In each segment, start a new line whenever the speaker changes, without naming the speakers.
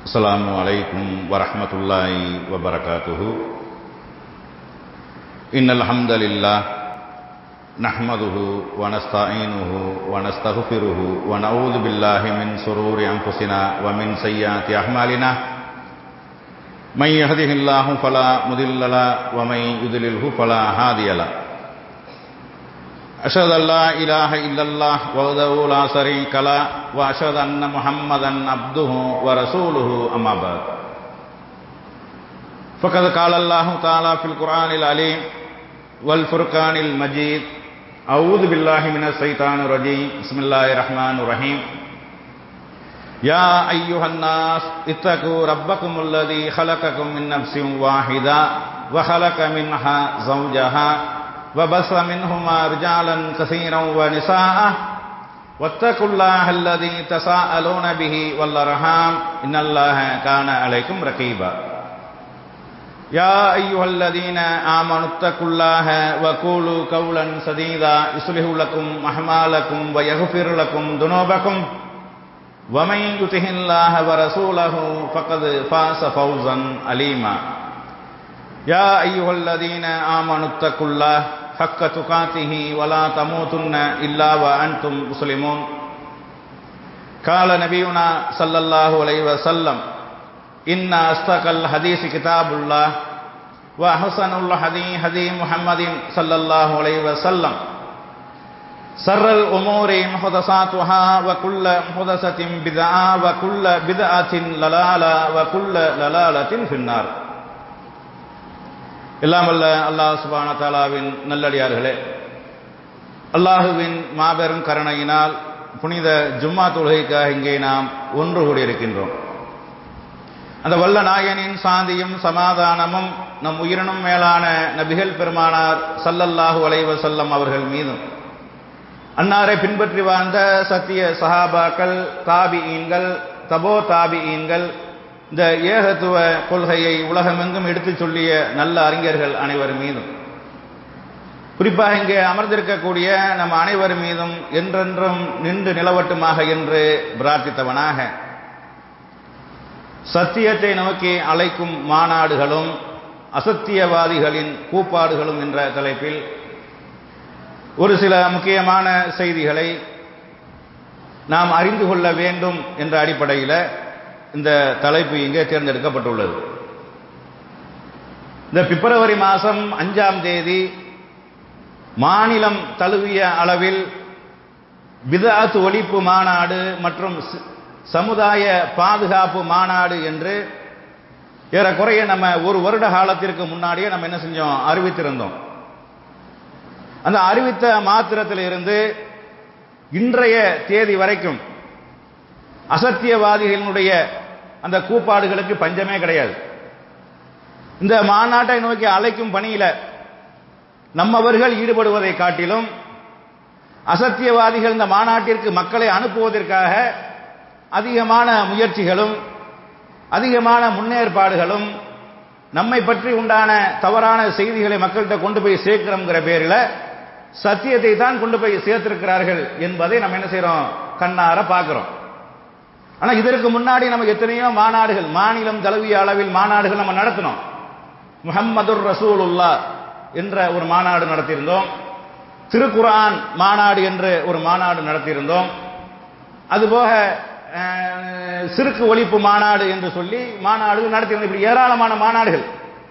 السلام عليكم ورحمة الله وبركاته إن الحمد لله نحمده ونستعينه ونستغفره ونعوذ بالله من شرور أنفسنا ومن سيئات أعمالنا من يهده الله فلا مضل له ومن يضلله فلا هادي له أشهد أن لا إله إلا الله وحده لا شريك له وأشهد أن محمدا عبده ورسوله أما بعد فقد قال الله تعالى في القرآن العليم والفرقان المجيد أعوذ بالله من الشيطان الرجيم بسم الله الرحمن الرحيم يا أيها الناس اتقوا ربكم الذي خلقكم من نفس واحدة وخلق منها زوجها وبث منهما رجالا كثيرا ونساء واتقوا الله الذي تساءلون به والارحام ان الله كان عليكم رقيبا يا ايها الذين امنوا اتقوا الله وقولوا قولا سديدا يصلح لكم اعمالكم ويغفر لكم ذنوبكم ومن يطع الله ورسوله فقد فاز فوزا عليما يا ايها الذين امنوا اتقوا الله حق تقاته ولا تموتن إلا وأنتم مسلمون قال نبينا صلى الله عليه وسلم إن أصدق الحديث كتاب الله وأحسن الحديث هدي محمد صلى الله عليه وسلم سر الأمور محدثاتها وكل محدثة بدعة وكل بدعة للالة وكل للالة في النار எல்லாம் வல்ல அல்லாஹ் சுபான தாலாவின் நல்லடியார்களே அல்லாஹுவின் மாபெரும் கருணையினால் புனித ஜும்மா தொழுகைக்காக இங்கே நாம் ஒன்று கூடியிருக்கின்றோம் அந்த வல்ல நாயனின் சாந்தியும் சமாதானமும் நம் உயிரினும் மேலான நபிகள் பெருமானார் சல்லல்லாஹு அலைவ செல்லம் அவர்கள் மீதும் அன்னாரை பின்பற்றி வாழ்ந்த சத்திய சஹாபாக்கள் தாபிஈன்கள் தபோ தாபிஈன்கள் இந்த ஏகத்துவ கொள்கையை உலகமெங்கும் எடுத்துச் சொல்லிய நல்ல அறிஞர்கள் அனைவர் மீதும் குறிப்பாக இங்கே அமர்ந்திருக்கக்கூடிய நம் அனைவர் மீதும் என்றென்றும் நின்று நிலவட்டுமாக என்று பிரார்த்தித்தவனாக சத்தியத்தை நோக்கி அழைக்கும் மாநாடுகளும் அசத்தியவாதிகளின் கூப்பாடுகளும் என்ற தலைப்பில் ஒரு சில முக்கியமான செய்திகளை நாம் அறிந்து கொள்ள வேண்டும் என்ற அடிப்படையில் இந்த தலைப்பு இங்கே தேர்ந்தெடுக்கப்பட்டுள்ளது இந்த பிப்ரவரி மாதம் அஞ்சாம் தேதி மாநிலம் தழுவிய அளவில் பிதாத்து ஒழிப்பு மாநாடு மற்றும் சமுதாய பாதுகாப்பு மாநாடு என்று ஏறக்குறைய நம்ம ஒரு வருட காலத்திற்கு முன்னாடியே நம்ம என்ன செஞ்சோம் அறிவித்திருந்தோம் அந்த அறிவித்த மாத்திரத்தில் இருந்து இன்றைய தேதி வரைக்கும் அசத்தியவாதிகளினுடைய அந்த கூப்பாடுகளுக்கு பஞ்சமே கிடையாது இந்த மாநாட்டை நோக்கி அழைக்கும் பணியில நம்மவர்கள் ஈடுபடுவதை காட்டிலும் அசத்தியவாதிகள் இந்த மாநாட்டிற்கு மக்களை அனுப்புவதற்காக அதிகமான முயற்சிகளும் அதிகமான முன்னேற்பாடுகளும் நம்மை பற்றி உண்டான தவறான செய்திகளை மக்கள்கிட்ட கொண்டு போய் சேர்க்கிறோங்கிற பேரில் சத்தியத்தை தான் கொண்டு போய் சேர்த்திருக்கிறார்கள் என்பதை நம்ம என்ன செய்யறோம் கண்ணார பார்க்கிறோம் ஆனா இதற்கு முன்னாடி நம்ம எத்தனையோ மாநாடுகள் மாநிலம் தழுவிய அளவில் மாநாடுகள் நம்ம நடத்தினோம் முகம்மதுர் ரசூலுல்லா என்ற ஒரு மாநாடு நடத்தியிருந்தோம் திருக்குரான் மாநாடு என்று ஒரு மாநாடு நடத்தியிருந்தோம் அதுபோக சிறுக்கு ஒழிப்பு மாநாடு என்று சொல்லி மாநாடு நடத்தியிருந்தோம் இப்படி ஏராளமான மாநாடுகள்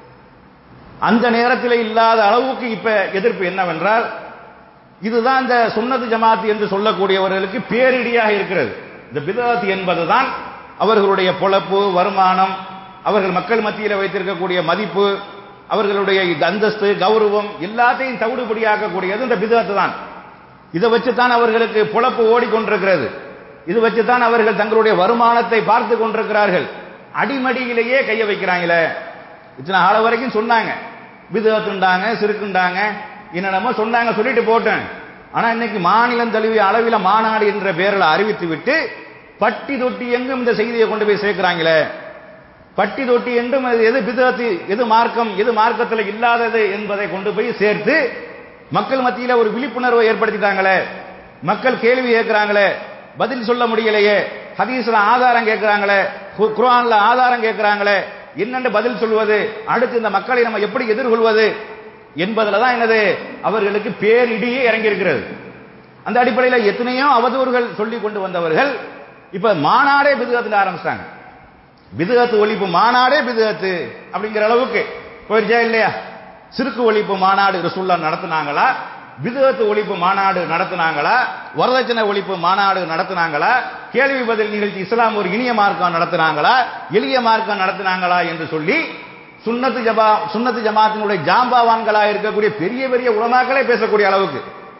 அந்த நேரத்தில் இல்லாத அளவுக்கு இப்ப எதிர்ப்பு என்னவென்றால் இதுதான் இந்த சுன்னது ஜமாத் என்று சொல்லக்கூடியவர்களுக்கு பேரிடியாக இருக்கிறது இந்த பிதாத் என்பதுதான் அவர்களுடைய பொழப்பு வருமானம் அவர்கள் மக்கள் மத்தியில் வைத்திருக்கக்கூடிய மதிப்பு அவர்களுடைய அந்தஸ்து கௌரவம் எல்லாத்தையும் தவிடுபடியாக்கக்கூடியது இந்த பிதாத்து தான் இதை வச்சு தான் அவர்களுக்கு பொழப்பு ஓடிக்கொண்டிருக்கிறது இது வச்சு தான் அவர்கள் தங்களுடைய வருமானத்தை பார்த்து கொண்டிருக்கிறார்கள் அடிமடியிலேயே கைய வைக்கிறாங்களே இத்தனை ஆள வரைக்கும் சொன்னாங்க பிதத்துண்டாங்க சிறுக்குண்டாங்க என்னென்னமோ சொன்னாங்க சொல்லிட்டு போட்டேன் ஆனா இன்னைக்கு மாநிலம் தழுவிய அளவில் மாநாடு என்ற பெயரில் அறிவித்து விட்டு பட்டி தொட்டி எங்கும் இந்த செய்தியை கொண்டு போய் சேர்க்கிறாங்களே பட்டி தொட்டி என்றும் எது பிதத்து எது மார்க்கம் எது மார்க்கத்தில் இல்லாதது என்பதை கொண்டு போய் சேர்த்து மக்கள் மத்தியில் ஒரு விழிப்புணர்வை ஏற்படுத்திட்டாங்களே மக்கள் கேள்வி கேட்கிறாங்களே பதில் சொல்ல முடியலையே ஹதீஸ்ல ஆதாரம் கேட்கிறாங்களே கு- குர்ஆன்ல ஆதாரம் கேட்கிறாங்களே என்னென்று பதில் சொல்வது அடுத்து இந்த மக்களை நம்ம எப்படி எதிர்கொள்வது என்பதுல தான் என்னது அவர்களுக்கு பேரிடியே இறங்கி இருக்கிறது அந்த அடிப்படையில் எத்தனையோ அவதூறுகள் சொல்லி கொண்டு வந்தவர்கள் இப்ப மாநாடே பிதுகத்துல ஆரம்பிச்சிட்டாங்க பிதுகத்து ஒழிப்பு மாநாடே பிதுகத்து அப்படிங்கிற அளவுக்கு போயிருச்சா இல்லையா சிறுக்கு ஒழிப்பு மாநாடு ரசூல்லா நடத்துனாங்களா பிதுகத்து ஒழிப்பு மாநாடு நடத்துனாங்களா வரதட்சணை ஒழிப்பு மாநாடு நடத்துனாங்களா கேள்வி பதில் நிகழ்ச்சி இஸ்லாம் ஒரு இனிய மார்க்கம் நடத்துனாங்களா எளிய மார்க்கம் நடத்துனாங்களா என்று சொல்லி சுன்னத்து ஜபா சுன்னத்து ஜமாத்தினுடைய ஜாம்பாவான்களா இருக்கக்கூடிய பெரிய பெரிய உலமாக்களே பேசக்கூடிய அளவுக்கு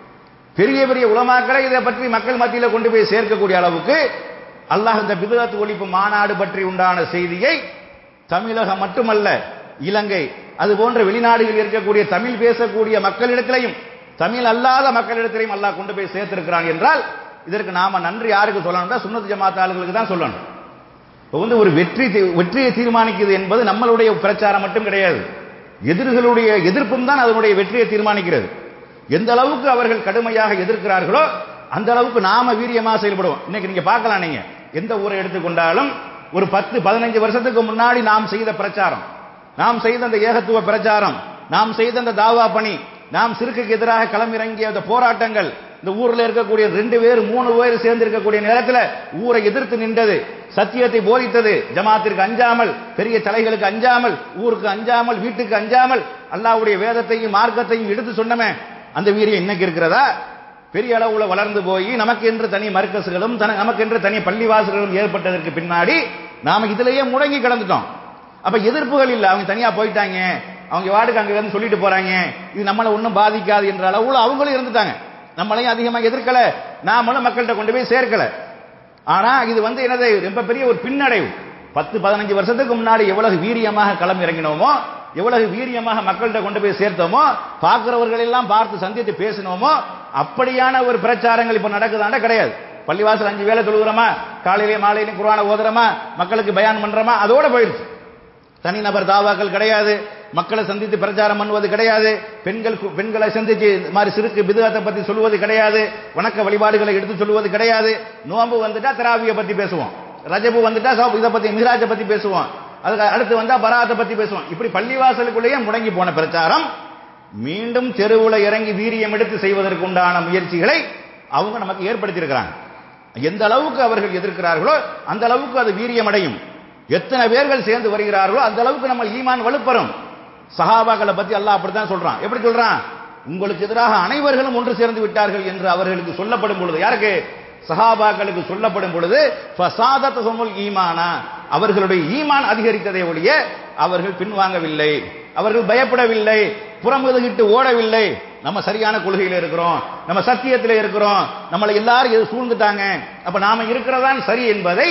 பெரிய பெரிய உலமாக்களை இதை பற்றி மக்கள் மத்தியில கொண்டு போய் சேர்க்கக்கூடிய அளவுக்கு அல்லாஹ் இந்த பிதுகத் ஒழிப்பு மாநாடு பற்றி உண்டான செய்தியை தமிழகம் மட்டுமல்ல இலங்கை அது போன்ற வெளிநாடுகளில் இருக்கக்கூடிய தமிழ் பேசக்கூடிய மக்களிடத்திலையும் தமிழ் அல்லாத மக்களிடத்திலையும் அல்லாஹ் கொண்டு போய் சேர்த்திருக்கிறான் என்றால் இதற்கு நாம நன்றி யாருக்கு சொல்லணும்னா சுன்னத் ஜமாத் ஆளுங்களுக்கு தான் சொல்லணும் இப்போ வந்து ஒரு வெற்றி தீ- வெற்றியை தீர்மானிக்குது என்பது நம்மளுடைய பிரச்சாரம் மட்டும் கிடையாது எதிர்களுடைய எதிர்ப்பும் தான் அதனுடைய வெற்றியை தீர்மானிக்கிறது எந்த அளவுக்கு அவர்கள் கடுமையாக எதிர்க்கிறார்களோ அந்த அளவுக்கு நாம வீரியமா செயல்படுவோம் இன்னைக்கு நீங்க பார்க்கலாம் நீங்க எந்த ஊரை எடுத்துக்கொண்டாலும் ஒரு பத்து பதினஞ்சு வருஷத்துக்கு முன்னாடி நாம் செய்த பிரச்சாரம் நாம் செய்த அந்த ஏகத்துவ பிரச்சாரம் நாம் செய்த அந்த தாவா பணி நாம் சிறுக்குக்கு எதிராக களமிறங்கிய அந்த போராட்டங்கள் இந்த ஊர்ல இருக்கக்கூடிய ரெண்டு பேர் மூணு பேர் சேர்ந்து இருக்கக்கூடிய நேரத்தில் ஊரை எதிர்த்து நின்றது சத்தியத்தை போதித்தது ஜமாத்திற்கு அஞ்சாமல் பெரிய தலைகளுக்கு அஞ்சாமல் ஊருக்கு அஞ்சாமல் வீட்டுக்கு அஞ்சாமல் அல்லாஹ்வுடைய வேதத்தையும் மார்க்கத்தையும் எடுத்து சொன்னமே அந்த வீரியம் இன்னைக்கு இருக்கிறதா பெரிய அளவுல வளர்ந்து போய் நமக்கு என்று தனி மர்க்கசுகளும் தன- நமக்கு என்று தனி பள்ளிவாசல்களும் ஏற்பட்டதற்கு பின்னாடி நாம இதுலயே முடங்கி கிடந்துட்டோம் அப்ப எதிர்ப்புகள் இல்ல அவங்க தனியா போயிட்டாங்க அவங்க வார்டுக்கு அங்க இருந்து சொல்லிட்டு போறாங்க இது நம்மளை ஒன்றும் பாதிக்காது என்ற அளவுல அவங்களும் இருந்துட்டாங்க நம்மளையும் அதிகமா எதிர்க்கல நாமளும் மக்கள்கிட்ட கொண்டு போய் சேர்க்கல ஆனா இது வந்து என்னது ரொம்ப பெரிய ஒரு பின்னடைவு பத்து பதினஞ்சு வருஷத்துக்கு முன்னாடி எவ்வளவு வீரியமாக களம் இறங்கினோமோ எவ்வளவு வீரியமாக மக்கள்கிட்ட கொண்டு போய் சேர்த்தோமோ பார்க்கிறவர்கள் எல்லாம் பார்த்து சந்தித்து பேசினோமோ அப்படியான ஒரு பிரச்சாரங்கள் இப்ப நடக்குதாண்டா கிடையாது பள்ளிவாசல் அஞ்சு வேளை தொழுகிறோமா காலையிலே மாலையிலே குர்ஆனை ஓதுறோமா மக்களுக்கு பயான் பண்றோமா அதோட போயிடுச்சு தனிநபர் தாவாக்கள் கிடையாது மக்களை சந்தித்து பிரச்சாரம் பண்ணுவது கிடையாது பெண்கள் பெண்களை சந்திச்சு இந்த மாதிரி சிறுக்கு பிதுகத்தை பத்தி சொல்லுவது கிடையாது வணக்க வழிபாடுகளை எடுத்து சொல்லுவது கிடையாது நோம்பு வந்துட்டா தராவியை பத்தி பேசுவோம் ரஜபு வந்துட்டா சௌ- இதை பத்தி மிராஜை பத்தி பேசுவோம் அதுக்கு அடுத்து வந்தா பராத்தை பத்தி பேசுவோம் இப்படி பள்ளிவாசலுக்குள்ளேயே முடங்கி போன பிரச்சாரம் மீண்டும் தெருவுல இறங்கி வீரியம் எடுத்து செய்வதற்கு உண்டான முயற்சிகளை அவங்க நமக்கு ஏற்படுத்தியிருக்கிறாங்க எந்த அளவுக்கு அவர்கள் எதிர்க்கிறார்களோ அந்த அளவுக்கு அது வீரியம் அடையும் எத்தனை பேர்கள் சேர்ந்து வருகிறார்களோ அந்த அளவுக்கு நம்ம ஈமான் வலுப்பெறும் சஹாபாக்களை பத்தி அல்லாஹ் அப்படித்தான் சொல்றான் எப்படி சொல்றான் உங்களுக்கு எதிராக அனைவர்களும் ஒன்று சேர்ந்து விட்டார்கள் என்று அவர்களுக்கு சொல்லப்படும் பொழுது யாருக்கு சஹாபாக்களுக்கு சொல்லப்படும் பொழுது ஃபசாதத்துஹுமுல் ஈமானா அவர்களுடைய ஈமான் அதிகரித்ததை ஒழிய அவர்கள் பின்வாங்கவில்லை அவர்கள் பயப்படவில்லை புறமுதுகிட்டு ஓடவில்லை நம்ம சரியான கொள்கையில இருக்கிறோம் நம்ம சத்தியத்தில் இருக்கிறோம் நம்மளை எல்லாரும் எது சூழ்ந்துட்டாங்க அப்ப நாம இருக்கிறதான் சரி என்பதை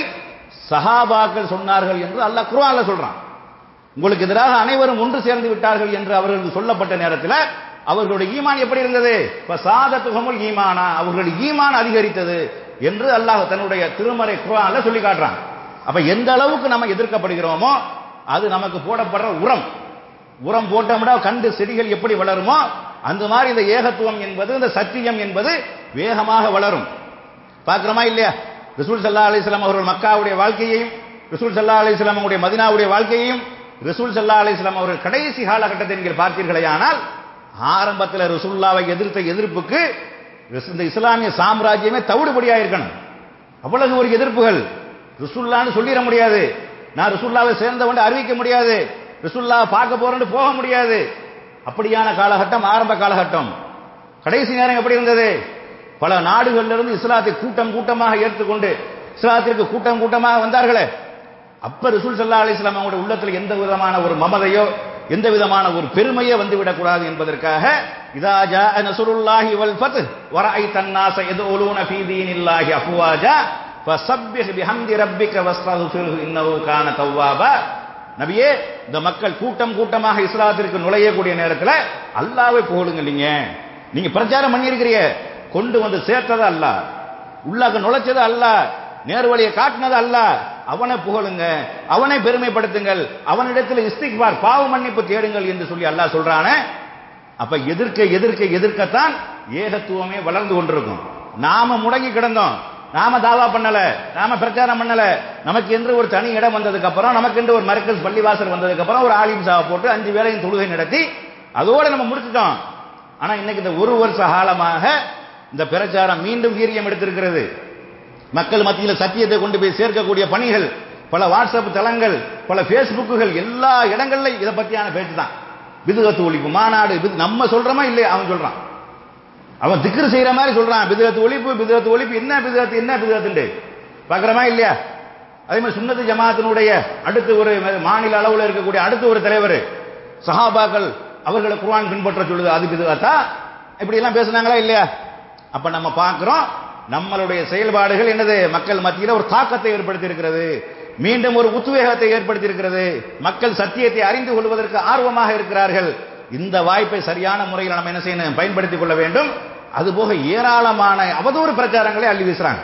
சஹாபாக்கள் சொன்னார்கள் என்று அல்லாஹ் குர்ஆன்ல சொல்றான் உங்களுக்கு எதிராக அனைவரும் ஒன்று சேர்ந்து விட்டார்கள் என்று அவர்களுக்கு சொல்லப்பட்ட நேரத்தில் அவர்களுடைய ஈமான் எப்படி இருந்தது இப்ப சாதத்துகமுல் ஈமானா அவர்களுடைய ஈமான் அதிகரித்தது என்று அல்லாஹ் தன்னுடைய திருமறை குர்ஆன்ல சொல்லி காட்டுறான் அப்ப எந்த அளவுக்கு நம்ம எதிர்க்கப்படுகிறோமோ அது நமக்கு போடப்படுற உரம் உரம் போட்டோம்னா கண்டு செடிகள் எப்படி வளருமோ அந்த மாதிரி இந்த ஏகத்துவம் என்பது இந்த சத்தியம் என்பது வேகமாக வளரும் பார்க்கிறோமா இல்லையா ரசூல் சல்லா அலிஸ்லாம் அவர்கள் மக்காவுடைய வாழ்க்கையையும் ரசூல் சல்லா அலிஸ்லாம் அவருடைய மதினாவுடைய வாழ்க்கையையும் ரசூல் சல்லா அலிஸ்லாம் அவர்கள் கடைசி காலகட்டத்தை நீங்கள் பார்த்தீர்களே ஆனால் ஆரம்பத்தில் ரசூல்லாவை எதிர்த்த எதிர்ப்புக்கு ரசு- இந்த இஸ்லாமிய சாம்ராஜ்யமே தவிடுபடியா இருக்கணும் அவ்வளவு ஒரு எதிர்ப்புகள் ரசூல்லான்னு சொல்லிட முடியாது நான் ரசூல்லாவை சேர்ந்தவன் அறிவிக்க முடியாது ரசூல்லாவை பார்க்க போறேன்னு போக முடியாது அப்படியான காலகட்டம் ஆரம்ப காலகட்டம் கடைசி நேரம் எப்படி இருந்தது பல நாடுகளிலிருந்து இருந்து இஸ்லாத்தை கூட்டம் கூட்டமாக ஏற்றுக்கொண்டு இஸ்லாத்திற்கு கூட்டம் கூட்டமாக வந்தார்களே அப்ப ரசூல் ஸல்லல்லாஹு அலைஹி வஸல்லம் அவங்களுடைய உள்ளத்தில் எந்த விதமான ஒரு மமதையோ எந்த விதமான ஒரு பெருமையோ வந்து விடக்கூடாது என்பதற்காக இதா ஜாஅ நஸ்ருல்லாஹி வல் ஃபத் வரஐத الناس يدخلون في دين الله افواجا فسبح بحمد ربك واستغفره انه كان توابا நபியே இந்த மக்கள் கூட்டம் கூட்டமாக இஸ்லாத்திற்கு நுழையக்கூடிய நேரத்தில் அல்லாஹ்வை புகழுங்க நீங்க நீங்க பிரச்சாரம் பண்ணியிருக்கிறீங்க கொண்டு வந்து சேர்த்தது அல்லாஹ் உள்ளாக நுழைச்சது அல்லாஹ் நேர்வழியை காட்டினது அல்லாஹ் அவனை புகழுங்க அவனை பெருமைப்படுத்துங்கள் அவனிடத்தில் இஸ்திக்பார் பாவ மன்னிப்பு தேடுங்கள் என்று சொல்லி அல்லாஹ் சொல்றானே அப்ப எதிர்க்க எதிர்க்க எதிர்க்கத்தான் ஏகத்துவமே வளர்ந்து கொண்டிருக்கும் நாம முடங்கி கிடந்தோம் நாம தாவா பண்ணல நாம பிரச்சாரம் பண்ணல நமக்கு என்று ஒரு தனி இடம் வந்ததுக்கு அப்புறம் நமக்கு என்று ஒரு மரக்கஸ் பள்ளிவாசல் வந்ததுக்கு அப்புறம் ஒரு ஆலிம் சாவை போட்டு அஞ்சு வேளையும் தொழுகை நடத்தி அதோட நம்ம முடிச்சிட்டோம் ஆனா இன்னைக்கு இந்த ஒரு வருஷ காலமாக இந்த பிரச்சாரம் மீண்டும் வீரியம் எடுத்திருக்கிறது மக்கள் மத்தியில் சத்தியத்தை கொண்டு போய் சேர்க்கக்கூடிய பணிகள் பல வாட்ஸ்அப் தளங்கள் பல பேஸ்புக்குகள் எல்லா இடங்கள்லையும் இதை பத்தியான பேச்சு தான் விதுகத்து ஒழிப்பு மாநாடு விது- நம்ம சொல்றோமா இல்லையா அவன் சொல்றான் அவன் திக்ரு செய்யற மாதிரி சொல்றான் பிதுகத்து ஒழிப்பு பிதுகத்து ஒழிப்பு என்ன பிதுகத்து என்ன பிதுகத்துண்டு பாக்குறமா இல்லையா அதே மாதிரி சுன்னத்து ஜமாத்தினுடைய அடுத்து ஒரு மாநில அளவுல இருக்கக்கூடிய அடுத்த ஒரு தலைவர் சஹாபாக்கள் அவர்களை குர்ஆன் பின்பற்ற சொல்லுது அது பிதுகத்தா இப்படி எல்லாம் பேசுனாங்களா இல்லையா அப்ப நம்ம பார்க்கிறோம் நம்மளுடைய செயல்பாடுகள் என்னது மக்கள் மத்தியில் ஒரு தாக்கத்தை ஏற்படுத்தி இருக்கிறது மீண்டும் ஒரு உத்வேகத்தை ஏற்படுத்தி இருக்கிறது மக்கள் சத்தியத்தை அறிந்து கொள்வதற்கு ஆர்வமாக இருக்கிறார்கள் இந்த வாய்ப்பை சரியான முறையில் நம்ம என்ன செய்யணும் பயன்படுத்திக் கொள்ள வேண்டும் அதுபோக ஏராளமான அவதூறு பிரச்சாரங்களை அள்ளி வீசுறாங்க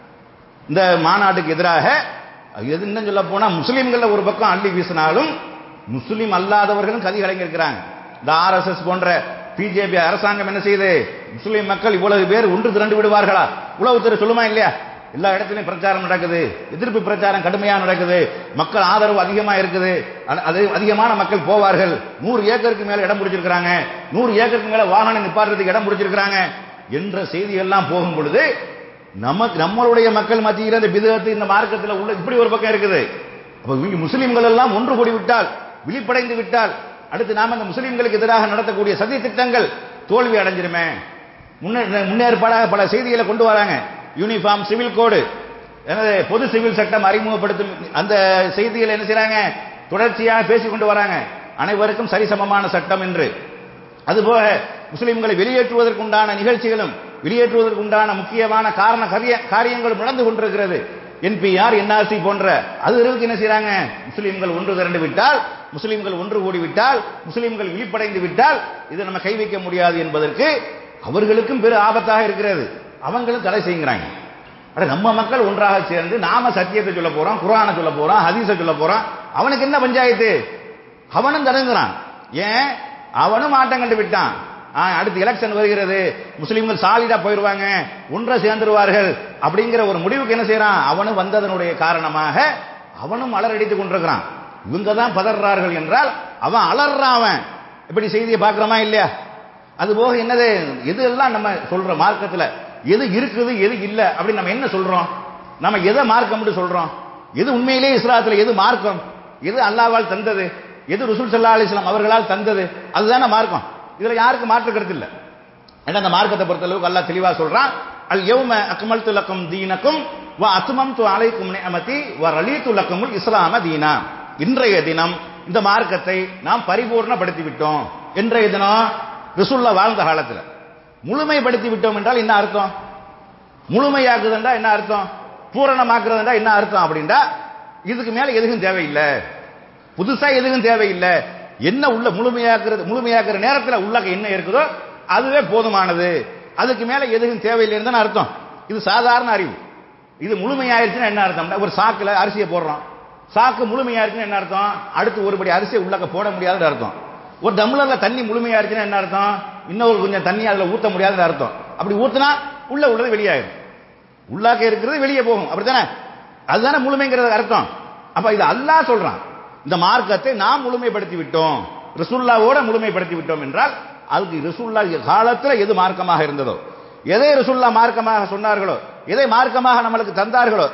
இந்த மாநாட்டுக்கு எதிராக எது இன்னும் சொல்ல போனா முஸ்லிம்கள் ஒரு பக்கம் அள்ளி வீசினாலும் முஸ்லிம் அல்லாதவர்களும் கதி கலங்கியிருக்கிறாங்க இந்த ஆர்எஸ்எஸ் போன்ற பிஜேபி அரசாங்கம் என்ன செய்யுது முஸ்லிம் மக்கள் இவ்வளவு பேர் ஒன்று திரண்டு விடுவார்களா உளவுத்துறை சொல்லுமா இல்லையா எல்லா இடத்துலயும் பிரச்சாரம் நடக்குது எதிர்ப்பு பிரச்சாரம் கடுமையா நடக்குது மக்கள் ஆதரவு அதிகமா இருக்குது அது- அது அதிகமான மக்கள் போவார்கள் நூறு ஏக்கருக்கு மேல இடம் பிடிச்சிருக்காங்க நூறு ஏக்கருக்கு மேல வாகனம் நிப்பாட்டுறதுக்கு இடம் பிடிச்சிருக்காங்க என்ற செய்தி எல்லாம் போகும் பொழுது நமக்கு நம்மளுடைய மக்கள் மத்தியில் இந்த பிதகத்து இந்த மார்க்கத்தில் உள்ள இப்படி ஒரு பக்கம் இருக்குது அப்ப இவங்க முஸ்லிம்கள் எல்லாம் ஒன்று கூடி விட்டால் விழிப்படைந்து விட்டால் அடுத்து நாம இந்த முஸ்லிம்களுக்கு எதிராக நடத்தக்கூடிய சதி திட்டங்கள் தோல்வி அடைஞ்சிருமே முன்னே- முன்னேற்பாடாக பல செய்திகளை கொண்டு வராங்க யூனிஃபார்ம் சிவில் கோடு எனது பொது சிவில் சட்டம் அறிமுகப்படுத்தும் அந்த செய்திகளை என்ன செய்றாங்க தொடர்ச்சியாக பேசிக் கொண்டு வராங்க அனைவருக்கும் சரிசமமான சட்டம் என்று அதுபோக முஸ்லிம்களை வெளியேற்றுவதற்கு உண்டான நிகழ்ச்சிகளும் வெளியேற்றுவதற்கு உண்டான முக்கியமான காரண காரிய- காரியங்களும் நடந்து கொண்டிருக்கிறது என்பிஆர் என்ஆர்சி போன்ற அது இருக்கு என்ன செய்றாங்க முஸ்லிம்கள் ஒன்று திரண்டு விட்டால் முஸ்லிம்கள் ஒன்று கூடி விட்டால் முஸ்லிம்கள் விழிப்படைந்து விட்டால் இது நம்ம கை வைக்க முடியாது என்பதற்கு அவர்களுக்கும் பெரு ஆபத்தாக இருக்கிறது அவங்களும் தடை செய்கிறாங்க அட நம்ம மக்கள் ஒன்றாக சேர்ந்து நாம சத்தியத்தை சொல்ல போறோம் குர்ஆனை சொல்ல போறோம் ஹதீஸை சொல்ல போறோம் அவனுக்கு என்ன பஞ்சாயத்து அவனும் தடுங்கிறான் ஏன் அவனும் ஆட்டம் கண்டு விட்டான் ஆ, அடுத்து எலெக்ஷன் வருகிறது முஸ்லிம்கள் சாலிடா போயிருவாங்க ஒன்றை சேர்ந்துருவார்கள் அப்படிங்கிற ஒரு முடிவுக்கு என்ன செய்யறான் அவனும் வந்ததனுடைய காரணமாக அவனும் அலறடித்துக் கொண்டிருக்கிறான் இவங்க தான் பதறார்கள் என்றால் அவன் அலறான் அவன் இப்படி செய்தியை பார்க்கிறோமா இல்லையா அது போக என்னது எது எல்லாம் நம்ம சொல்ற மார்க்கத்துல எது இருக்குது எது இல்ல அப்படின்னு நம்ம என்ன சொல்றோம் நம்ம எதை மார்க்கம்னு சொல்றோம் எது உண்மையிலேயே இஸ்லாத்துல எது மார்க்கம் எது அல்லாவால் தந்தது எது ருசூல் சல்லா அலிஸ்லாம் அவர்களால் தந்தது அதுதானே மார்க்கம் இதுல யாருக்கும் மாற்று கருத்து இல்ல ஏன்னா அந்த மார்க்கத்தை பொறுத்தளவுக்கு அல்லாஹ் தெளிவா சொல்றான் அல் யௌம அக்மல்து லக்கும் தீனக்கும் வ அத்மம்து அலைக்கும் நிஅமதி வ ரலீது லக்குமுல் இஸ்லாம தீனா இன்றைய தினம் இந்த மார்க்கத்தை நாம் பரிபூர்ணப்படுத்தி விட்டோம் இன்றைய தினம் ரசூல்லா வாழ்ந்த காலத்துல முழுமைப்படுத்தி விட்டோம் என்றால் என்ன அர்த்தம் முழுமையாக்குதுண்டா என்ன அர்த்தம் பூரணமாக்குறதுண்டா என்ன அர்த்தம் அப்படின்னா இதுக்கு மேல எதுவும் தேவையில்லை புதுசா எதுவும் தேவையில்லை என்ன உள்ள முழுமையாக்குறது முழுமையாக்குற நேரத்தில் உள்ளக்க என்ன இருக்குதோ அதுவே போதுமானது அதுக்கு மேல எதுவும் தேவையில்லைன்னு தானே அர்த்தம் இது சாதாரண அறிவு இது முழுமையாயிருச்சுன்னா என்ன அர்த்தம் ஒரு சாக்குல அரிசியை போடுறோம் சாக்கு முழுமையாயிருச்சுன்னா என்ன அர்த்தம் அடுத்து ஒருபடி அரிசியை உள்ளக்க போட முடியாதுன்னு அர்த்தம் ஒரு டம்ளர்ல தண்ணி முழுமையாயிருச்சுன்னா என்ன அர்த்தம் இன்னொரு கொஞ்சம் தண்ணி அதுல ஊத்த முடியாதுன்னு அர்த்தம் அப்படி ஊத்துனா உள்ள உள்ளது வெளியாயிரும் உள்ளாக்க இருக்கிறது வெளியே போகும் அப்படித்தானே அதுதானே முழுமைங்கிறது அர்த்தம் அப்ப இது அல்லாஹ் சொல்றான் இந்த மார்க்கத்தை நாம் முழுமைப்படுத்தி விட்டோம் ரசூல்லாவோட முழுமைப்படுத்தி விட்டோம் என்றால் அதுக்கு ரசூல்லா காலத்துல எது மார்க்கமாக இருந்ததோ எதை ரசூல்லா மார்க்கமாக சொன்னார்களோ எதை மார்க்கமாக நம்மளுக்கு தந்தார்களோ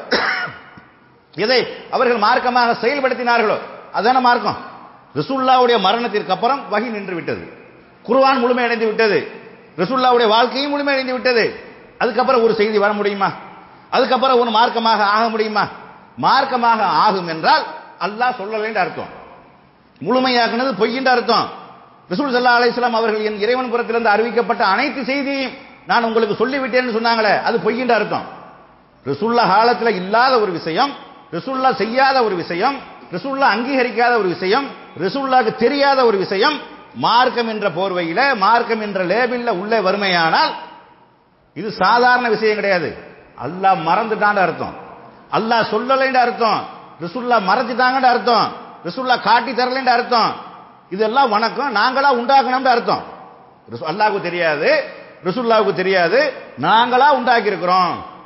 எதை அவர்கள் மார்க்கமாக செயல்படுத்தினார்களோ அதுதானே மார்க்கம் ரசூல்லாவுடைய மரணத்திற்கு அப்புறம் வகி நின்று விட்டது குர்ஆன் முழுமையடைந்து விட்டது ரசூல்லாவுடைய வாழ்க்கையும் முழுமையடைந்து விட்டது அதுக்கப்புறம் ஒரு செய்தி வர முடியுமா அதுக்கப்புறம் ஒரு மார்க்கமாக ஆக முடியுமா மார்க்கமாக ஆகும் என்றால் அல்லாஹ் சொல்லலைன்ற அர்த்தம் முழுமையாக்குனது பொய்யின்ற அர்த்தம் ரசூல் சல்லா அலைஹிஸ்ஸலாம் அவர்கள் என் இறைவன் புறத்திலிருந்து அறிவிக்கப்பட்ட அனைத்து செய்தியையும் நான் உங்களுக்கு சொல்லிவிட்டேன்னு சொன்னாங்களே அது பொய்யின்ற அர்த்தம் ரசூல்லா காலத்துல இல்லாத ஒரு விஷயம் ரசூல்லா செய்யாத ஒரு விஷயம் ரசூல்லா அங்கீகரிக்காத ஒரு விஷயம் ரசூல்லாக்கு தெரியாத ஒரு விஷயம் மார்க்கம் என்ற போர்வையில மார்க்கம் என்ற லேபிள்ல உள்ளே வறுமையானால் இது சாதாரண விஷயம் கிடையாது அல்லாஹ் மறந்துட்டான்ற அர்த்தம் அல்லாஹ் சொல்லலைன்ற அர்த்தம் ரசூல்லா மறைச்சிட்டாங்கன்ற அர்த்தம் ரசூல்லா காட்டி தரலைன்ற அர்த்தம் இதெல்லாம் வணக்கம் நாங்களா உண்டாக்கணும்ன்ற அர்த்தம் ரசூ- அல்லாஹ்வுக்கு தெரியாது ரசூல்லாவுக்கு தெரியாது நாங்களா உண்டாக்கி இருக்கிறோம்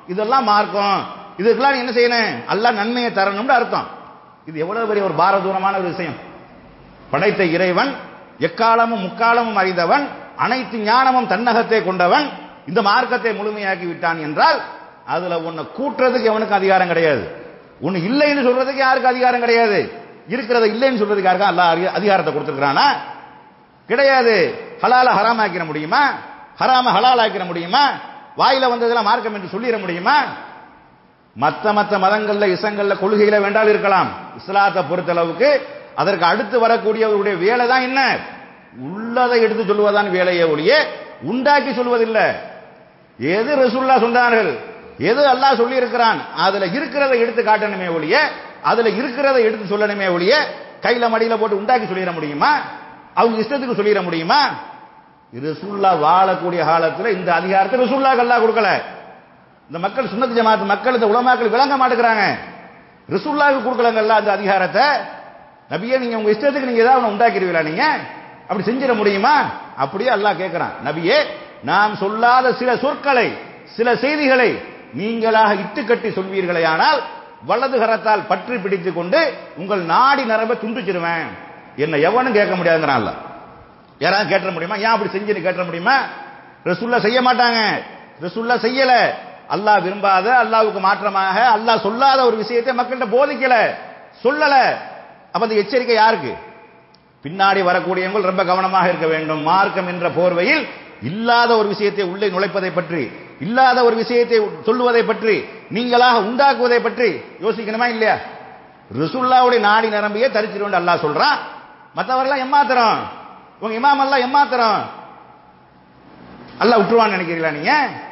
இதெல்லாம் மார்க்கம் இதுக்கெல்லாம் நீ என்ன செய்யணும் அல்லாஹ் நன்மையை தரணும்னு அர்த்தம் இது எவ்வளவு பெரிய ஒரு பாரதூரமான ஒரு விஷயம் படைத்த இறைவன் எக்காலமும் முக்காலமும் அறிந்தவன் அனைத்து ஞானமும் தன்னகத்தை கொண்டவன் இந்த மார்க்கத்தை முழுமையாக்கி விட்டான் என்றால் அதுல உன்னை கூட்டுறதுக்கு எவனுக்கு அதிகாரம் கிடையாது ஒன்னு இல்லைன்னு சொல்றதுக்கு யாருக்கு அதிகாரம் கிடையாது இருக்கிறத இல்லைன்னு சொல்றதுக்கு யாருக்கா அல்லாஹ் அறி- அதிகாரத்தை கொடுத்துருக்கானா கிடையாது ஹலால ஹராம் ஆக்கிட முடியுமா ஹராம ஹலால் ஆக்கிட முடியுமா வாயில வந்ததெல்லாம் மார்க்கம் என்று சொல்லிட முடியுமா மத்த மத்த மதங்கள்ல இசங்கள்ல கொள்கையில வேண்டால் இருக்கலாம் இஸ்லாத்தை பொறுத்தளவுக்கு அதற்கு அடுத்து வரக்கூடியவருடைய வேலை தான் என்ன உள்ளதை எடுத்து சொல்வதான் வேலையே ஒழிய உண்டாக்கி சொல்வதில்லை எது ரசூல்லா சொன்னார்கள் எது அல்லாஹ் சொல்லி இருக்கிறான் அதுல இருக்கிறத எடுத்து காட்டணுமே ஒழிய அதுல இருக்கிறத எடுத்து சொல்லணுமே ஒழிய கையில மடியில போட்டு உண்டாக்கி சொல்லிட முடியுமா அவங்க இஷ்டத்துக்கு சொல்லிட முடியுமா ரசூல்லா வாழக்கூடிய காலத்துல இந்த அதிகாரத்தை ரசூல்லாக்கு அல்லாஹ் கொடுக்கல இந்த மக்கள் சுன்னத் ஜமாத் மக்கள் இந்த உலமாக்கள் விளங்க மாட்டேங்கிறாங்க ரிசுல்லாவுக்கு கொடுக்கலங்கல்ல அந்த அதிகாரத்தை நபியே நீங்க உங்க இஷ்டத்துக்கு நீங்க ஏதாவது ஒண்ணு உண்டாக்கிடுவீங்களா நீங்க அப்படி செஞ்சிட முடியுமா அப்படியே அல்லாஹ் கேட்கிறான் நபியே நாம் சொல்லாத சில சொற்களை சில செய்திகளை நீங்களாக இட்டுக்கட்டி சொல்வீர்களே ஆனால் வலது கரத்தால் பற்றி பிடித்துக் கொண்டு உங்கள் நாடி நரம்பை துண்டிச்சிருவேன் என்ன எவனும் கேட்க முடியாதுங்கிறான் அல்லாஹ் யாராவது கேட்ட முடியுமா ஏன் அப்படி செஞ்சுன்னு கேட்ட முடியுமா ரசூல்லா செய்ய மாட்டாங்க ரசூல்லா செய்யல அல்லாஹ் விரும்பாத அல்லாஹ்வுக்கு மாற்றமாக அல்லாஹ் சொல்லாத ஒரு விஷயத்தை மக்கள்கிட்ட போதிக்கல சொல்லல அப்ப அந்த எச்சரிக்கை யாருக்கு பின்னாடி வரக்கூடியவங்க ரொம்ப கவனமாக இருக்க வேண்டும் மார்க்கம் என்ற போர்வையில் இல்லாத ஒரு விஷயத்தை உள்ளே நுழைப்பதை பற்றி இல்லாத ஒரு விஷயத்தை சொல்லுவதை பற்றி நீங்களாக உண்டாக்குவதை பற்றி யோசிக்கணுமா இல்லையா ரிசுல்லாவுடைய நாடி நரம்பியே தரிச்சிருவோம் அல்லாஹ் சொல்றான் மற்றவரெல்லாம் எம்மாத்திரம் உங்க இமாம் எல்லாம் எம்மாத்திரம் அல்லாஹ் விட்டுருவான்னு நினைக்கிறீங்களா நீங்க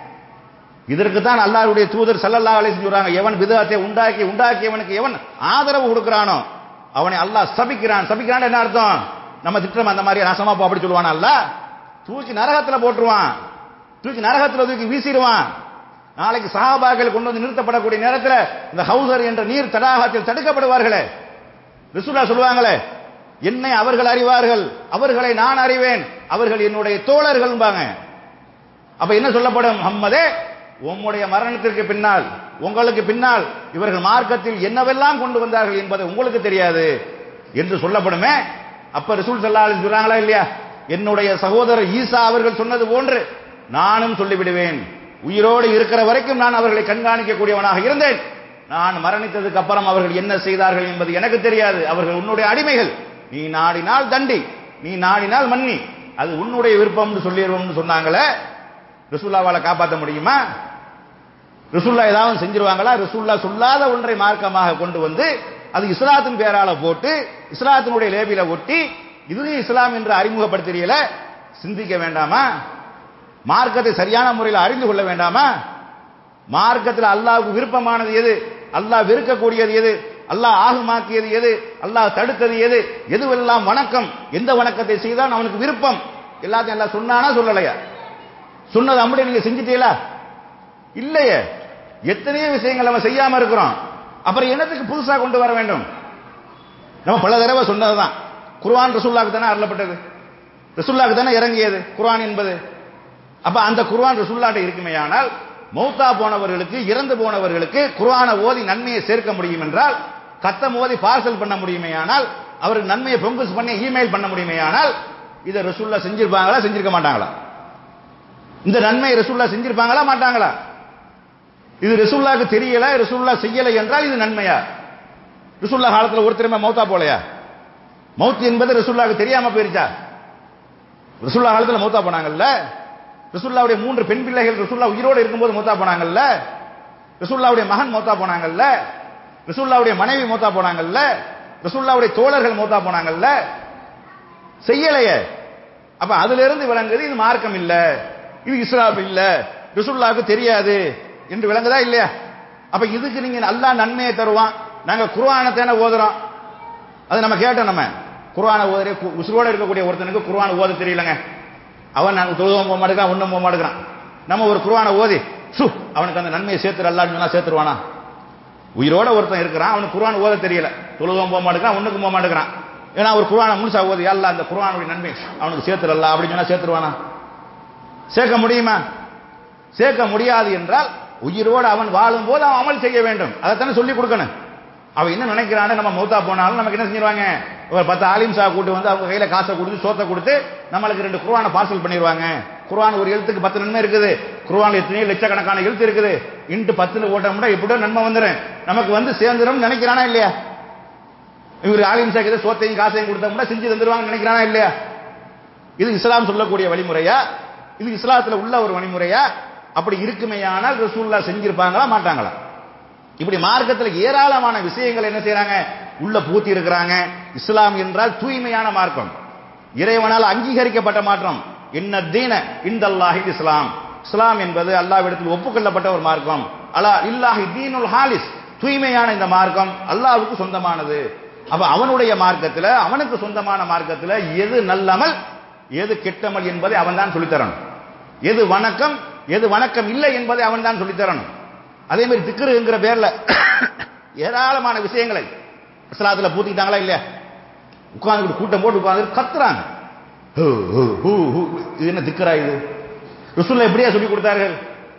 இதற்கு தான் அல்லாஹ்வுடைய தூதர் ஸல்லல்லாஹு அலைஹி வஸல்லம் சொல்றாங்க எவன் விதத்தை உண்டாக்கி உண்டாக்கியவனுக்கு எவன் ஆதரவு கொடுக்கிறானோ அவனை அல்லாஹ் சபிக்கிறான் சபிக்கிறான் என்ன அர்த்தம் நம்ம திட்டம் அந்த மாதிரி நாசமா போ அப்படி சொல்லுவானா அல்லாஹ் தூக்கி நரகத்துல போட்டுருவான் தூக்கி நரகத்துல தூக்கி வீசிடுவான் நாளைக்கு சஹாபாக்கள் கொண்டு வந்து நிறுத்தப்படக்கூடிய நேரத்தில் இந்த ஹவுசர் என்ற நீர் தடாகத்தில் தடுக்கப்படுவார்களே ரிசுல்லா சொல்லுவாங்களே என்னை அவர்கள் அறிவார்கள் அவர்களை நான் அறிவேன் அவர்கள் என்னுடைய தோழர்கள்பாங்க அப்ப என்ன சொல்லப்படும் முஹம்மதே உம்முடைய மரணத்திற்கு பின்னால் உங்களுக்கு பின்னால் இவர்கள் மார்க்கத்தில் என்னவெல்லாம் கொண்டு வந்தார்கள் என்பது உங்களுக்கு தெரியாது என்று சொல்லப்படுமே அப்ப ரசூல் ஸல்லல்லாஹு அலைஹி சொல்றாங்களா இல்லையா என்னுடைய சகோதரர் ஈசா அவர்கள் சொன்னது போன்று நானும் சொல்லிவிடுவேன் உயிரோடு இருக்கிற வரைக்கும் நான் அவர்களை கண்காணிக்கக்கூடியவனாக இருந்தேன் நான் மரணித்ததுக்கு அப்புறம் அவர்கள் என்ன செய்தார்கள் என்பது எனக்கு தெரியாது அவர்கள் உன்னுடைய அடிமைகள் நீ நாடினால் தண்டி நீ நாடினால் மன்னி அது உன்னுடைய விருப்பம்னு சொல்லிடுவோம்னு சொன்னாங்களே ரசூல்லாவால காப்பாற்ற முடியுமா ரசூல்லா ஏதாவது செஞ்சிருவாங்களா ரசூல்லா சொல்லாத ஒன்றை மார்க்கமாக கொண்டு வந்து அது இஸ்லாத்தின் பேரால போட்டு இஸ்லாத்தினுடைய லேபில ஒட்டி இது இஸ்லாம் என்று அறிமுகப்படுத்துறீல சிந்திக்க வேண்டாமா மார்க்கத்தை சரியான முறையில் அறிந்து கொள்ள வேண்டாமா மார்க்கத்தில் அல்லாஹ்வுக்கு விருப்பமானது எது அல்லாஹ் வெறுக்கக்கூடியது எது அல்லாஹ் ஆகுமாக்கியது எது அல்லாஹ் தடுத்தது எது எதுவெல்லாம் வணக்கம் எந்த வணக்கத்தை செய்தால் அவனுக்கு விருப்பம் எல்லாத்தையும் எல்லாம் சொன்னானா சொல்லலையா சொன்னது அப்படியே நீங்க செஞ்சிட்டீங்களா இல்லையே எத்தனையோ விஷயங்கள் நம்ம செய்யாம இருக்கிறோம் அப்புறம் என்னத்துக்கு புதுசா கொண்டு வர வேண்டும் நம்ம பல தடவை சொன்னதுதான் குர்ஆன் ரசூல்லாக்கு தானே அருளப்பட்டது ரசூல்லாக்கு தானே இறங்கியது குர்ஆன் என்பது அப்ப அந்த குர்ஆன் ரசூல்லாட்ட இருக்குமேயானால் மௌத்தா போனவர்களுக்கு இறந்து போனவர்களுக்கு குர்ஆனை ஓதி நன்மையை சேர்க்க முடியும் என்றால் கத்தம் ஓதி பார்சல் பண்ண முடியுமேயானால் அவருக்கு நன்மையை பொங்குஸ் பண்ணி இமெயில் பண்ண முடியுமேயானால் இதை ரசூல்லா செஞ்சிருப்பாங்களா செஞ்சிருக்க மாட்டாங்களா இந்த நன்மை ரசூல்லா செஞ்சிருப்பாங்களா மாட்டாங்களா இது ரசூல்லாக்கு தெரியல ரசூல்லா செய்யல என்றால் இது நன்மையா ரசூல்லா காலத்துல ஒருத்தருமே மௌத்தா போலையா மௌத் என்பது ரசூல்லாக்கு தெரியாம போயிருச்சா ரசூல்லா காலத்துல மௌத்தா போனாங்கல்ல ரசூல்லாவுடைய மூன்று பெண் பிள்ளைகள் ரசூல்லா உயிரோடு இருக்கும்போது மௌத்தா போனாங்கல்ல ரசூல்லாவுடைய மகன் மௌத்தா போனாங்கல்ல ரசூல்லாவுடைய மனைவி மௌத்தா போனாங்கல்ல ரசூல்லாவுடைய தோழர்கள் மௌத்தா போனாங்கல்ல செய்யலையே அப்ப அதுல இருந்து விளங்குது இது மார்க்கம் இல்ல இது இஸ்லாம் இல்ல ரசூல்லாவுக்கு தெரியாது என்று விளங்குதா இல்லையா அப்ப இதுக்கு நீங்க நல்லா நன்மையை தருவான் நாங்க குர்ஆனை தானே ஓதுறோம் அது நம்ம கேட்டோம் நம்ம குர்ஆனை ஓதுற உசுரோட இருக்கக்கூடிய ஒருத்தனுக்கு குர்ஆன் ஓத தெரியலங்க அவன் நாங்க தொழுவம் போக மாட்டேங்கிறான் ஒண்ணும் போக மாட்டேங்கிறான் நம்ம ஒரு குர்ஆனை ஓதி சு அவனுக்கு அந்த நன்மையை சேர்த்து அல்லான்னு சொன்னா சேர்த்துருவானா உயிரோட ஒருத்தன் இருக்கிறான் அவனுக்கு குர்ஆன் ஓத தெரியல தொழுவம் போக மாட்டேங்கிறான் ஒண்ணுக்கும் போக மாட்டேங்கிறான் ஏன்னா ஒரு குர்ஆனை முழுசா ஓதி அல்ல அந்த குர்ஆனுடைய நன்மை அவனுக்கு சேர்த்துடலாம் அப்படின்னு சொன்னா சேர்த்துருவானா சேர்க்க முடியுமா சேர்க்க முடியாது என்றால் உயிரோடு அவன் வாழும் போது அவன் அமல் செய்ய வேண்டும் அதைத்தானே சொல்லி கொடுக்கணும் அவன் என்ன நினைக்கிறான்னு நம்ம மௌத்தா போனாலும் நமக்கு என்ன செஞ்சிருவாங்க ஒரு பத்து ஆலிம் சா கூட்டு வந்து அவங்க கையில காசை கொடுத்து சோத்தை கொடுத்து நம்மளுக்கு ரெண்டு குர்ஆனை பார்சல் பண்ணிடுவாங்க குர்ஆன் ஒரு எழுத்துக்கு பத்து நன்மை இருக்குது குர்ஆன்ல எத்தனையோ லட்சக்கணக்கான எழுத்து இருக்குது இன்ட்டு பத்துல ஓட்டமுடா எப்படியோ நன்மை வந்துடும் நமக்கு வந்து சேர்ந்துடும் நினைக்கிறானா இல்லையா இவர் ஆலிம் சாக்கு சோத்தையும் காசையும் கொடுத்தோம்னா செஞ்சு தந்துருவாங்கன்னு நினைக்கிறானா இல்லையா இது இஸ்லாம் சொல்லக்கூடிய வழிமுறையா இது இஸ்லாத்துல உள்ள ஒரு வழிமுறையா அப்படி இருக்குமேயானால் ரசூல்லா செஞ்சிருப்பாங்களா மாட்டாங்களா இப்படி மார்க்கத்துல ஏராளமான விஷயங்கள் என்ன செய்யறாங்க உள்ள பூத்தி இருக்கிறாங்க இஸ்லாம் என்றால் தூய்மையான மார்க்கம் இறைவனால் அங்கீகரிக்கப்பட்ட மாற்றம் என்ன தீன இந்தல்லாஹி இஸ்லாம் இஸ்லாம் என்பது அல்லாவிடத்தில் ஒப்புக்கொள்ளப்பட்ட ஒரு மார்க்கம் அலா இல்லாஹி தீனுல் ஹாலிஸ் தூய்மையான இந்த மார்க்கம் அல்லாஹ்வுக்கு சொந்தமானது அப்ப அவனுடைய மார்க்கத்துல அவனுக்கு சொந்தமான மார்க்கத்துல எது நல்லமல் எது கெட்டமல் என்பதை அவன் தான் சொல்லித்தரணும் எது வணக்கம் எது வணக்கம் இல்லை என்பதை அவன் தான் சொல்லித்தரணும் அதே மாதிரி திக்ருங்கிற பேர்ல ஏராளமான விஷயங்களை இஸ்லாத்துல பூத்திக்கிட்டாங்களா இல்லையா உட்கார்ந்து கூட்டம் போட்டு உட்கார்ந்து கத்துறாங்க ஹூ, ஹூ, ஹூ, ஹூ. இது என்ன திக்கரா இது ரசூல்லா எப்படியா சொல்லி கொடுத்தார்கள்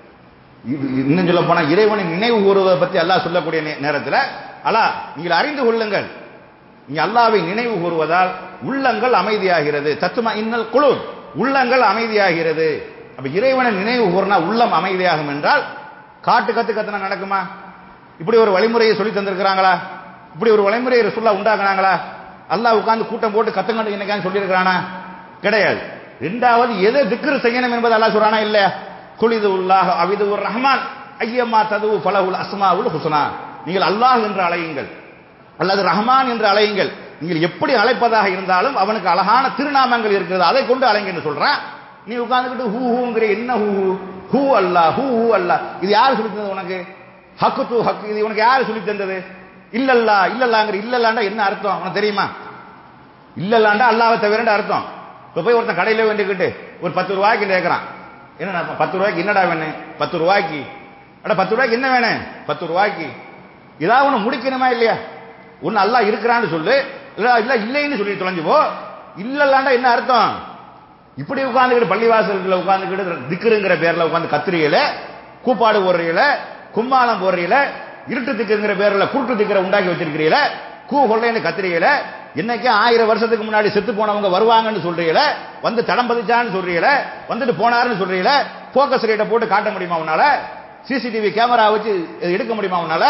இது இன்னும் சொல்ல போனா இறைவனை நினைவு கூறுவதை பத்தி அல்லாஹ் சொல்லக்கூடிய நே- நேரத்துல அலா நீங்கள் அறிந்து கொள்ளுங்கள் நீ அல்லாவை நினைவு கூறுவதால் உள்ளங்கள் அமைதியாகிறது தத்துமா இன்னல் குழு உள்ளங்கள் அமைதியாகிறது அப்ப இறைவனை நினைவு கூறினா உள்ளம் அமைதியாகும் என்றால் காட்டு கத்து கத்துனா நடக்குமா இப்படி ஒரு வழிமுறையை சொல்லி தந்திருக்கிறாங்களா இப்படி ஒரு வழிமுறையை ரசூல்லா உண்டாக்குனாங்களா அல்லாஹ் உட்கார்ந்து கூட்டம் போட்டு கத்துங்கன்னு என்னைக்கான்னு சொல்லியிருக்கிறானா கிடையாது ரெண்டாவது எதை திக்ரு செய்யணும் என்பது அல்லாஹ் சொல்றானா இல்ல குளிது உல்லாஹ் அவிது ரஹ்மான் ஐயம்மா ததுவு பலகுல் அஸ்மாவுல் ஹுஸ்னா நீங்கள் அல்லாஹ் என்று அழையுங்கள் அல்லது ரஹ்மான் என்று அழையுங்கள் நீங்கள் எப்படி அழைப்பதாக இருந்தாலும் அவனுக்கு அழகான திருநாமங்கள் இருக்கிறது அதை கொண்டு அழைங்க என்று சொல்றான் நீ உட்கார்ந்துக்கிட்டு ஹூ ஹூங்கிற என்ன ஹூ ஹூ ஹூ அல்லா ஹூ ஹூ அல்லா இது யார் சொல்லி தந்தது உனக்கு ஹக்கு தூ ஹக்கு இது உனக்கு யார் சொல்லி தந்தது இல்லல்லா இல்லல்லாங்கிற இல்லல்லாண்டா என்ன அர்த்தம் உனக்கு தெரியுமா இல்லல்லாண்டா அல்லாவை தவிரண்ட அர்த்தம் இப்ப போய் ஒருத்தன் கடையில வேண்டிக்கிட்டு ஒரு பத்து ரூபாய்க்கு கேட்கறான் என்ன பத்து ரூபாய்க்கு என்னடா வேணும் பத்து ரூபாய்க்கு அட பத்து ரூபாய்க்கு என்ன வேணும் பத்து ரூபாய்க்கு ஏதாவது ஒண்ணு முடிக்கணுமா இல்லையா ஒன்னு அல்லாஹ் இருக்கிறான்னு சொல்லு இல்ல இல்ல இல்லைன்னு சொல்லி தொலைஞ்சு போ இல்லல்லாண்டா என்ன அர்த்தம் இப்படி உட்கார்ந்துக்கிட்டு பள்ளிவாசல்ல உட்கார்ந்துக்கிட்டு திக்குங்கிற பேர்ல உட்கார்ந்து கத்திரியில கூப்பாடு போடுறீல கும்மாளம் போடுறீல இருட்டு திக்குங்கிற பேர்ல குருட்டு திக்கிற உண்டாக்கி வச்சிருக்கிறீல கூ கொள்ளைன்னு கத்திரியில என்னைக்கு ஆயிரம் வருஷத்துக்கு முன்னாடி செத்து போனவங்க வருவாங்கன்னு சொல்றீல வந்து தடம் பதிச்சான்னு சொல்றீல வந்துட்டு போனாருன்னு சொல்றீல போக்கஸ் ரேட்டை போட்டு காட்ட முடியுமா உன்னால சிசிடிவி கேமரா வச்சு எடுக்க முடியுமா உன்னால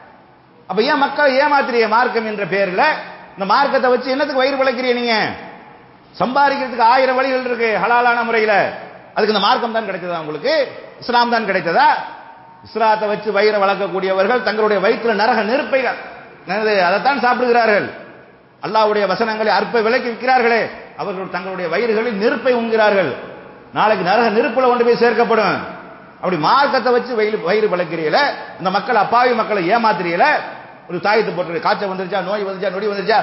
அப்ப ஏன் மக்களை ஏமாத்திரிய மார்க்கம் என்ற பேர்ல இந்த மார்க்கத்தை வச்சு என்னத்துக்கு வயிறு பிழைக்கிறீ நீங்க சம்பாதிக்கிறதுக்கு ஆயிரம் வழிகள் இருக்கு ஹலாலான முறையில அதுக்கு இந்த மார்க்கம் தான் கிடைத்ததா உங்களுக்கு இஸ்லாம் தான் கிடைத்ததா இஸ்லாத்தை வச்சு வயிறை வளர்க்கக்கூடியவர்கள் தங்களுடைய வயிற்றுல நரக நெருப்பை என்னது, அதைத்தான் சாப்பிடுகிறார்கள் அல்லாஹ்வுடைய வசனங்களை அற்ப விலைக்கு விற்கிறார்களே அவர்கள் தங்களுடைய வயிறுகளில் நெருப்பை உண்கிறார்கள் நாளைக்கு நரக நெருப்புல கொண்டு போய் சேர்க்கப்படும் அப்படி மார்க்கத்தை வச்சு வயிறு வயிறு வளர்க்கிறீல இந்த மக்கள் அப்பாவி மக்களை ஏமாத்துறீல ஒரு தாயத்தை போட்டு காய்ச்சல் வந்துருச்சா நோய் வந்துருச்சா நொடி வந்துருச்சா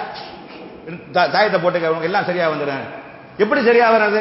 தா- தாயத்தை போட்டு அவங்க எல்லாம் சரியா வந்துடும் எப்படி சரியா வர்றது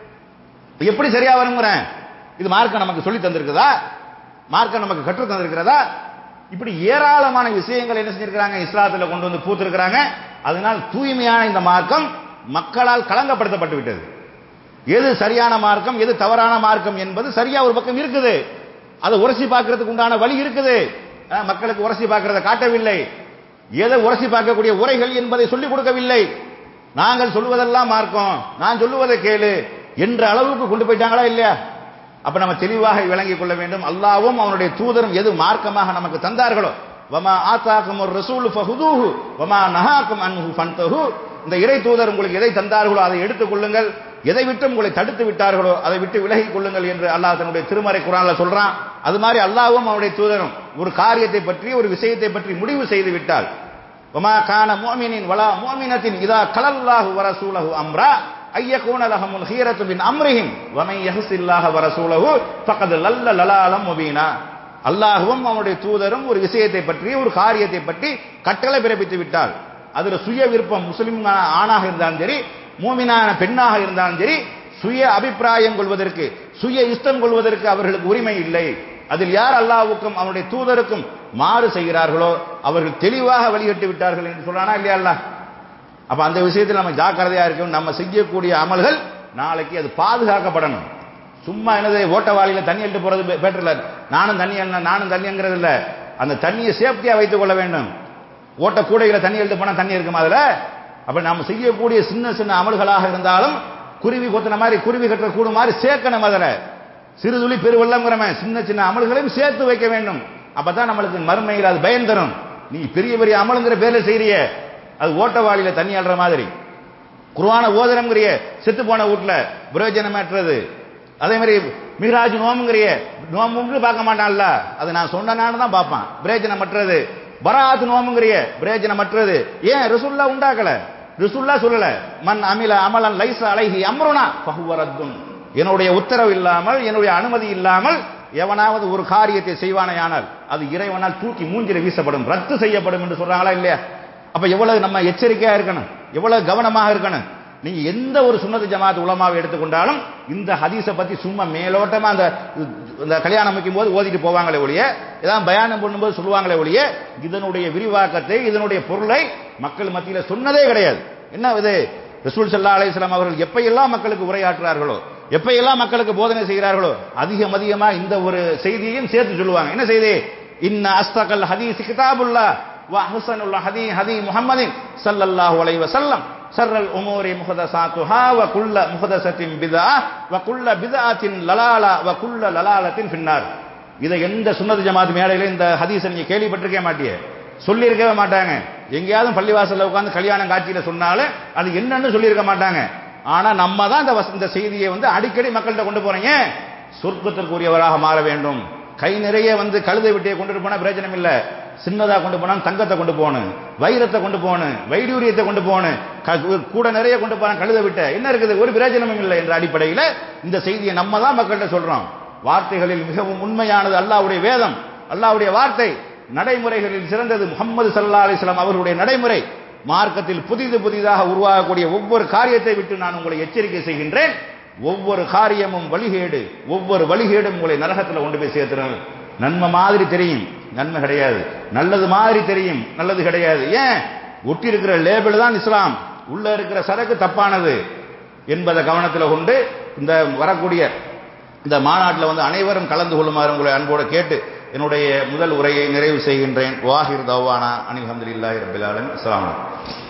எப்படி சரியா வருங்கிறேன் இது மார்க்கம் நமக்கு சொல்லி தந்திருக்குதா மார்க்கம் நமக்கு கற்று தந்திருக்கிறதா இப்படி ஏராளமான விஷயங்கள் என்ன செஞ்சிருக்கிறாங்க இஸ்லாத்துல கொண்டு வந்து பூத்திருக்கிறாங்க அதனால் தூய்மையான இந்த மார்க்கம் மக்களால் களங்கப்படுத்தப்பட்டு விட்டது எது சரியான மார்க்கம் எது தவறான மார்க்கம் என்பது சரியா ஒரு பக்கம் இருக்குது அதை உரசி பார்க்கிறதுக்கு உண்டான வழி இருக்குது அஹ், மக்களுக்கு உரசி பார்க்கிறத காட்டவில்லை எதை உரசி பார்க்கக்கூடிய உரைகள் என்பதை சொல்லிக் கொடுக்கவில்லை நாங்கள் சொல்லுவதெல்லாம் மார்க்கம் நான் சொல்லுவதை கேளு என்ற அளவுக்கு கொண்டு போயிட்டாங்களா இல்லையா அப்ப நம்ம தெளிவாக விளங்கிக் கொள்ள வேண்டும் அல்லாவும் அவனுடைய தூதரும் எது மார்க்கமாக நமக்கு தந்தார்களோ வமா ஆத்தாக்கும் ஒரு ரசூல் ஃபஹுதூஹு வமா நஹாக்கும் அன்ஹு ஃபன்தஹு இந்த இறை தூதர் உங்களுக்கு எதை தந்தார்களோ அதை எடுத்துக் கொள்ளுங்கள் எதை விட்டு உங்களை தடுத்து விட்டார்களோ அதை விட்டு விலகிக் கொள்ளுங்கள் என்று அல்லாஹ் தன்னுடைய திருமறை குரான்ல சொல்றான் அது மாதிரி அல்லாஹ்வும் அவனுடைய தூதரும் ஒரு காரியத்தை பற்றி ஒரு விஷயத்தை பற்றி முடிவு செய்து விட்டால் வமா கான முஅமினின் வலா முஅமினத்தின் இதா கலல்லாஹு வரசூலஹு அம்ரா ஐயகூன லஹமுல் ஹீரத்து பின் அம்ரிஹிம் வமை யஹ்சில்லாஹ வரசூலஹு ஃபக்கத் லல்ல லலாலம் முபீனா அல்லாஹ்வும் அவனுடைய தூதரும் ஒரு விஷயத்தை பற்றி ஒரு காரியத்தை பற்றி கட்டளை பிறப்பித்து விட்டால் அதுல சுய விருப்பம் முஸ்லிம் ஆணாக இருந்தாலும் சரி மூமினான பெண்ணாக இருந்தாலும் சரி சுய அபிப்பிராயம் கொள்வதற்கு சுய இஷ்டம் கொள்வதற்கு அவர்களுக்கு உரிமை இல்லை அதில் யார் அல்லாஹ்வுக்கும் அவனுடைய தூதருக்கும் மாறு செய்கிறார்களோ அவர்கள் தெளிவாக வழிகட்டு விட்டார்கள் என்று சொல்றானா இல்லையா அல்லாஹ் அப்ப அந்த விஷயத்தில் நம்ம ஜாக்கிரதையா இருக்கணும் நம்ம செய்யக்கூடிய அமல்கள் நாளைக்கு அது பாதுகாக்கப்படணும் சும்மா என்னது ஓட்டவாளியில தண்ணி எடுத்து போறது பெட்டர் இல்ல நானும் தண்ணி என்ன நானும் தண்ணிங்கிறது இல்ல அந்த தண்ணியை சேஃப்டியா வைத்துக் கொள்ள வேண்டும் ஓட்ட கூடையில தண்ணி எடுத்து போனா தண்ணி இருக்குமா அதுல அப்ப நாம செய்யக்கூடிய சின்ன சின்ன அமல்களாக இருந்தாலும் குருவி கொத்தின மாதிரி குருவி கட்டுற கூடு மாதிரி சேர்க்கணும் அதுல சிறுதுளி பெருவெள்ளம்ங்கிறவன் சின்ன சின்ன அமல்களையும் சேர்த்து வைக்க வேண்டும் அப்பதான் நம்மளுக்கு மறுமையில் அது பயன் தரும் நீ பெரிய பெரிய அமலுங்கிற பேர்ல செய்யறிய அது ஓட்டவாளியில தண்ணி அல்ற மாதிரி குர்ஆன ஓதனம்ங்கிறிய செத்து போன வீட்டுல பிரயோஜனமற்றது அதே மாதிரி மிகராஜ் நோம்புங்கிறிய நோம்புன்னு பார்க்க மாட்டான்ல அது நான் சொன்னனான்னு தான் பார்ப்பான் பிரயோஜனமற்றது பராத் நோம்புங்கிறிய பிரயோஜனமற்றது ஏன் ரிசுல்லா உண்டாக்கல ரிசுல்லா சொல்லல மன் அமில அமலன் லைச அலைஹி அம்ருனா பஹுவரத்துன் என்னுடைய உத்தரவு இல்லாமல் என்னுடைய அனுமதி இல்லாமல் எவனாவது ஒரு காரியத்தை செய்வானையானால் அது இறைவனால் தூக்கி மூஞ்சில வீசப்படும் ரத்து செய்யப்படும் என்று சொல்றாங்களா இல்லையா அப்ப எவ்வளவு நம்ம எச்சரிக்கையா இருக்கணும் எவ்வளவு கவனமாக இருக்கணும் நீங்க எந்த ஒரு சுன்னத்து ஜமாத் உலமாவை எடுத்துக்கொண்டாலும் இந்த ஹதீஸை பத்தி சும்மா மேலோட்டமா அந்த இந்த கல்யாணம் வைக்கும் போது ஓதிட்டு போவாங்களே ஒழிய ஏதாவது பயானம் பண்ணும்போது சொல்லுவாங்களே ஒழிய இதனுடைய விரிவாக்கத்தை இதனுடைய பொருளை மக்கள் மத்தியில சொன்னதே கிடையாது என்ன இது ரசூல் சல்லா அலிஸ்லாம் அவர்கள் எப்பையெல்லாம் மக்களுக்கு உரையாற்றுறார்களோ எப்பையெல்லாம் மக்களுக்கு போதனை செய்கிறார்களோ அதிகம் அதிகமா இந்த ஒரு செய்தியையும் சேர்த்து சொல்லுவாங்க என்ன செய்தி இன்ன அஸ்தகல் ஹதீஸ் கிதாபுல்லா وأحسن الهدي هدي محمد صلى الله عليه وسلم شر الأمور محدثاتها وكل محدثة بدعة وكل بدعة للالة وكل للالة في النار இதை எந்த சுன்னத் ஜமாத் மேடையில இந்த ஹதீஸை நீங்க கேள்விப்பட்டிருக்கவே மாட்டியே சொல்லியிருக்கவே மாட்டாங்க எங்கேயாவது பள்ளிவாசல்ல உட்கார்ந்து கல்யாணம் காட்சியில சொன்னாலும் அது என்னன்னு சொல்லியிருக்க மாட்டாங்க ஆனா நம்ம தான் இந்த வச- இந்த செய்தியை வந்து அடிக்கடி மக்கள்கிட்ட கொண்டு போறீங்க சொர்க்கத்திற்குரியவராக மாற வேண்டும் கை நிறைய வந்து கழுதை விட்டியை கொண்டு போனா பிரயோஜனம் இல்ல சின்னதா கொண்டு போனா தங்கத்தை கொண்டு போகணும் வைரத்தை கொண்டு போகணும் வைடூரியத்தை கொண்டு போகணும் க- கூட நிறைய கொண்டு போனா கழுதை விட்ட என்ன இருக்குது ஒரு பிரயோஜனமும் இல்லை என்ற அடிப்படையில் இந்த செய்தியை நம்ம தான் மக்கள்கிட்ட சொல்றோம் வார்த்தைகளில் மிகவும் உண்மையானது அல்லாஹ்வுடைய வேதம் அல்லாஹ்வுடைய வார்த்தை நடைமுறைகளில் சிறந்தது முகமது சல்லா அலிஸ்லாம் அவர்களுடைய நடைமுறை மார்க்கத்தில் புதிது புதிதாக உருவாகக்கூடிய ஒவ்வொரு காரியத்தை விட்டு நான் உங்களை எச்சரிக்கை செய்கின்றேன் ஒவ்வொரு காரியமும் வழிகேடு ஒவ்வொரு வழிகேடும் உங்களை நரகத்தில் கொண்டு போய் சேர்த்துறேன் நன்மை மாதிரி தெரியும் நன்மை கிடையாது நல்லது மாதிரி தெரியும் நல்லது கிடையாது ஏன் ஒட்டி இருக்கிற லேபிள் தான் இஸ்லாம் உள்ள இருக்கிற சரக்கு தப்பானது என்பதை கவனத்தில் கொண்டு இந்த வரக்கூடிய இந்த மாநாட்டில் வந்து அனைவரும் கலந்து கொள்ளுமாறு உங்களை அன்போடு கேட்டு என்னுடைய முதல் உரையை நிறைவு செய்கின்றேன் வாஹிர் தவானா அனில் அஹமதுல்லாஹி ரபில் ஆலமீன் அஸ்ஸலாமு அலைக்கும்